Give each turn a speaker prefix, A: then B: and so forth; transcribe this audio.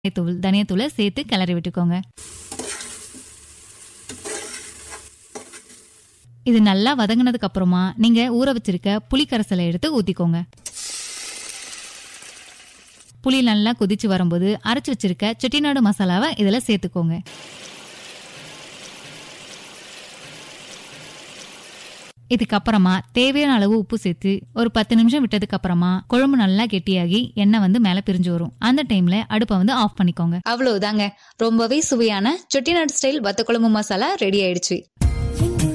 A: தூள் தனியத்தூளை சேர்த்து கிளறி விட்டுக்கோங்க இது நல்லா வதங்கினதுக்கு அப்புறமா நீங்க ஊற வச்சிருக்க புளி கரைசலை எடுத்து ஊத்திக்கோங்க புளி நல்லா கொதிச்சு வரும்போது அரைச்சு வச்சிருக்க செட்டிநாடு மசாலாவை இதுல சேர்த்துக்கோங்க இதுக்கப்புறமா தேவையான அளவு உப்பு சேர்த்து ஒரு பத்து நிமிஷம் விட்டதுக்கு அப்புறமா குழம்பு நல்லா கெட்டியாகி எண்ணெய் வந்து மேல பிரிஞ்சு வரும் அந்த டைம்ல அடுப்பை வந்து ஆஃப் பண்ணிக்கோங்க
B: அவ்வளவுதாங்க ரொம்பவே சுவையான செட்டிநாடு ஸ்டைல் வத்த குழம்பு மசாலா ரெடி ஆயிடுச்சு